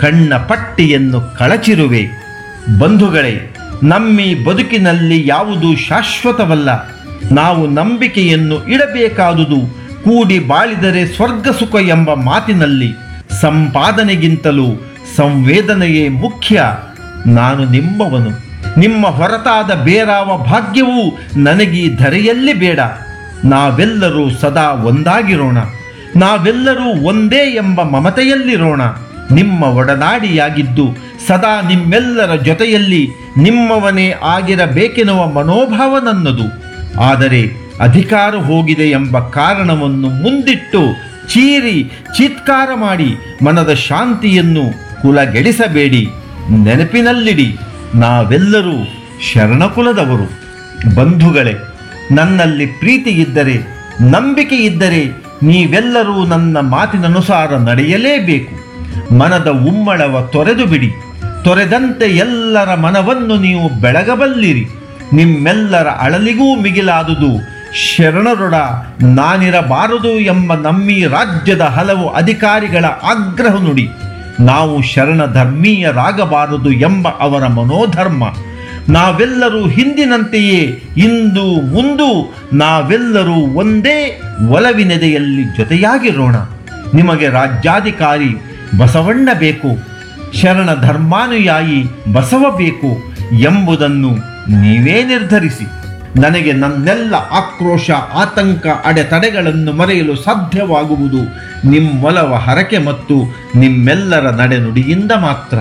ಕಣ್ಣ ಪಟ್ಟಿಯನ್ನು ಕಳಚಿರುವೆ ಬಂಧುಗಳೇ ನಮ್ಮಿ ಬದುಕಿನಲ್ಲಿ ಯಾವುದು ಶಾಶ್ವತವಲ್ಲ ನಾವು ನಂಬಿಕೆಯನ್ನು ಇಡಬೇಕಾದುದು ಕೂಡಿ ಬಾಳಿದರೆ ಸ್ವರ್ಗ ಸುಖ ಎಂಬ ಮಾತಿನಲ್ಲಿ ಸಂಪಾದನೆಗಿಂತಲೂ ಸಂವೇದನೆಯೇ ಮುಖ್ಯ ನಾನು ನಿಮ್ಮವನು ನಿಮ್ಮ ಹೊರತಾದ ಬೇರಾವ ಭಾಗ್ಯವೂ ನನಗೀ ಧರೆಯಲ್ಲಿ ಬೇಡ ನಾವೆಲ್ಲರೂ ಸದಾ ಒಂದಾಗಿರೋಣ ನಾವೆಲ್ಲರೂ ಒಂದೇ ಎಂಬ ಮಮತೆಯಲ್ಲಿರೋಣ ನಿಮ್ಮ ಒಡನಾಡಿಯಾಗಿದ್ದು ಸದಾ ನಿಮ್ಮೆಲ್ಲರ ಜೊತೆಯಲ್ಲಿ ನಿಮ್ಮವನೇ ಆಗಿರಬೇಕೆನ್ನುವ ಮನೋಭಾವ ನನ್ನದು ಆದರೆ ಅಧಿಕಾರ ಹೋಗಿದೆ ಎಂಬ ಕಾರಣವನ್ನು ಮುಂದಿಟ್ಟು ಚೀರಿ ಚೀತ್ಕಾರ ಮಾಡಿ ಮನದ ಶಾಂತಿಯನ್ನು ಕುಲಗೆಡಿಸಬೇಡಿ ನೆನಪಿನಲ್ಲಿಡಿ ನಾವೆಲ್ಲರೂ ಶರಣಕುಲದವರು ಬಂಧುಗಳೇ ನನ್ನಲ್ಲಿ ಪ್ರೀತಿ ಇದ್ದರೆ ನಂಬಿಕೆ ಇದ್ದರೆ ನೀವೆಲ್ಲರೂ ನನ್ನ ಮಾತಿನನುಸಾರ ನಡೆಯಲೇಬೇಕು ಮನದ ಉಮ್ಮಳವ ತೊರೆದು ಬಿಡಿ ತೊರೆದಂತೆ ಎಲ್ಲರ ಮನವನ್ನು ನೀವು ಬೆಳಗಬಲ್ಲಿರಿ ನಿಮ್ಮೆಲ್ಲರ ಅಳಲಿಗೂ ಮಿಗಿಲಾದುದು ಶರಣರೊಡ ನಾನಿರಬಾರದು ಎಂಬ ನಮ್ಮಿ ರಾಜ್ಯದ ಹಲವು ಅಧಿಕಾರಿಗಳ ಆಗ್ರಹ ನುಡಿ ನಾವು ಶರಣ ಧರ್ಮೀಯರಾಗಬಾರದು ಎಂಬ ಅವರ ಮನೋಧರ್ಮ ನಾವೆಲ್ಲರೂ ಹಿಂದಿನಂತೆಯೇ ಇಂದು ಮುಂದು ನಾವೆಲ್ಲರೂ ಒಂದೇ ಒಲವಿನೆದೆಯಲ್ಲಿ ಜೊತೆಯಾಗಿರೋಣ ನಿಮಗೆ ರಾಜ್ಯಾಧಿಕಾರಿ ಬಸವಣ್ಣ ಬೇಕು ಶರಣ ಧರ್ಮಾನುಯಾಯಿ ಬಸವ ಬೇಕು ಎಂಬುದನ್ನು ನೀವೇ ನಿರ್ಧರಿಸಿ ನನಗೆ ನನ್ನೆಲ್ಲ ಆಕ್ರೋಶ ಆತಂಕ ಅಡೆತಡೆಗಳನ್ನು ಮರೆಯಲು ಸಾಧ್ಯವಾಗುವುದು ನಿಮ್ಮೊಲವ ಹರಕೆ ಮತ್ತು ನಿಮ್ಮೆಲ್ಲರ ನಡೆನುಡಿಯಿಂದ ಮಾತ್ರ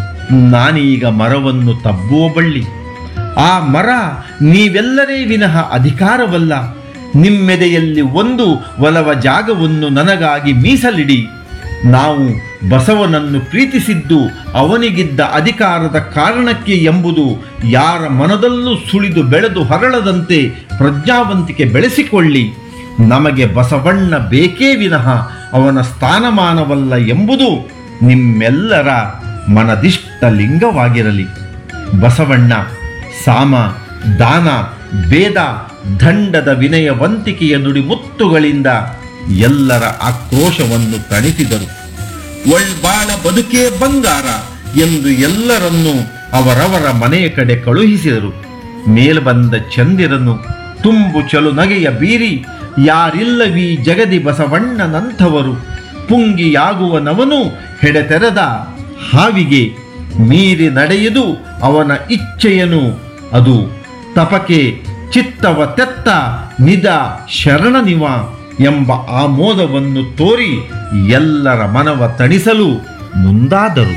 ನಾನೀಗ ಮರವನ್ನು ತಬ್ಬುವ ಬಳ್ಳಿ ಆ ಮರ ನೀವೆಲ್ಲರೇ ವಿನಃ ಅಧಿಕಾರವಲ್ಲ ನಿಮ್ಮೆದೆಯಲ್ಲಿ ಒಂದು ಒಲವ ಜಾಗವನ್ನು ನನಗಾಗಿ ಮೀಸಲಿಡಿ ನಾವು ಬಸವನನ್ನು ಪ್ರೀತಿಸಿದ್ದು ಅವನಿಗಿದ್ದ ಅಧಿಕಾರದ ಕಾರಣಕ್ಕೆ ಎಂಬುದು ಯಾರ ಮನದಲ್ಲೂ ಸುಳಿದು ಬೆಳೆದು ಹರಳದಂತೆ ಪ್ರಜ್ಞಾವಂತಿಕೆ ಬೆಳೆಸಿಕೊಳ್ಳಿ ನಮಗೆ ಬಸವಣ್ಣ ಬೇಕೇ ವಿನಃ ಅವನ ಸ್ಥಾನಮಾನವಲ್ಲ ಎಂಬುದು ನಿಮ್ಮೆಲ್ಲರ ಮನದಿಷ್ಟ ಲಿಂಗವಾಗಿರಲಿ ಬಸವಣ್ಣ ಸಾಮ ದಾನ ಭೇದ ದಂಡದ ವಿನಯವಂತಿಕೆಯ ನುಡಿಮುತ್ತುಗಳಿಂದ ಎಲ್ಲರ ಆಕ್ರೋಶವನ್ನು ತಣಿಸಿದರು ಒಳ್ಬಾಳ ಬದುಕೇ ಬಂಗಾರ ಎಂದು ಎಲ್ಲರನ್ನೂ ಅವರವರ ಮನೆಯ ಕಡೆ ಕಳುಹಿಸಿದರು ಮೇಲ್ಬಂದ ಚಂದಿರನು ತುಂಬು ಚಲು ನಗೆಯ ಬೀರಿ ಯಾರಿಲ್ಲವೀ ಜಗದಿ ಬಸವಣ್ಣನಂಥವರು ಪುಂಗಿಯಾಗುವನವನು ಹೆಡೆತೆರೆದ ಹಾವಿಗೆ ಮೀರಿ ನಡೆಯುವುದು ಅವನ ಇಚ್ಛೆಯನು ಅದು ತಪಕೆ ಚಿತ್ತವ ತೆತ್ತ ನಿದ ಶರಣ ನಿವ ಎಂಬ ಆಮೋದವನ್ನು ತೋರಿ ಎಲ್ಲರ ಮನವ ತಣಿಸಲು ಮುಂದಾದರು